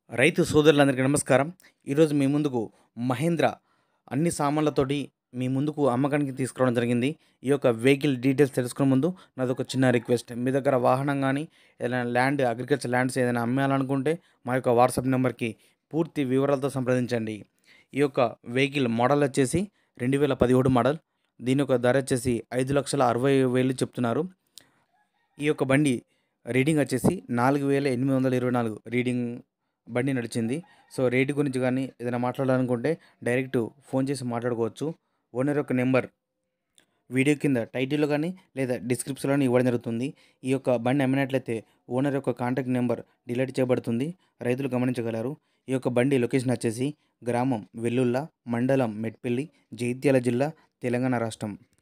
రైతు సోదరులందరికీ నమస్కారం ఈరోజు మీ ముందుకు మహేంద్ర అన్ని సామాన్లతోటి మీ ముందుకు అమ్మకానికి తీసుకురావడం జరిగింది ఈ యొక్క వెహికల్ డీటెయిల్స్ తెలుసుకునే ముందు నాది ఒక చిన్న రిక్వెస్ట్ మీ దగ్గర వాహనం కానీ ఏదైనా ల్యాండ్ అగ్రికల్చర్ ల్యాండ్స్ ఏదైనా అమ్మాలనుకుంటే మా యొక్క వాట్సాప్ నెంబర్కి పూర్తి వివరాలతో సంప్రదించండి ఈ యొక్క వెహికల్ మోడల్ వచ్చేసి రెండు వేల పదిహేడు మోడల్ దీని యొక్క ధర వచ్చేసి ఐదు లక్షల అరవై వేలు చెప్తున్నారు ఈ యొక్క బండి రీడింగ్ వచ్చేసి నాలుగు వేల ఎనిమిది వందల ఇరవై నాలుగు రీడింగ్ బండి నడిచింది సో రేటు గురించి కానీ ఏదైనా మాట్లాడాలనుకుంటే డైరెక్ట్ ఫోన్ చేసి మాట్లాడుకోవచ్చు ఓనర్ యొక్క నెంబర్ వీడియో కింద టైటిల్లో కానీ లేదా డిస్క్రిప్షన్లో ఇవ్వడం జరుగుతుంది ఈ యొక్క బండి అమ్మినట్లయితే ఓనర్ యొక్క కాంటాక్ట్ నెంబర్ డిలీట్ చేయబడుతుంది రైతులు గమనించగలరు ఈ యొక్క బండి లొకేషన్ వచ్చేసి గ్రామం వెల్లుల్లా మండలం మెట్పల్లి జైత్యాల జిల్లా తెలంగాణ రాష్ట్రం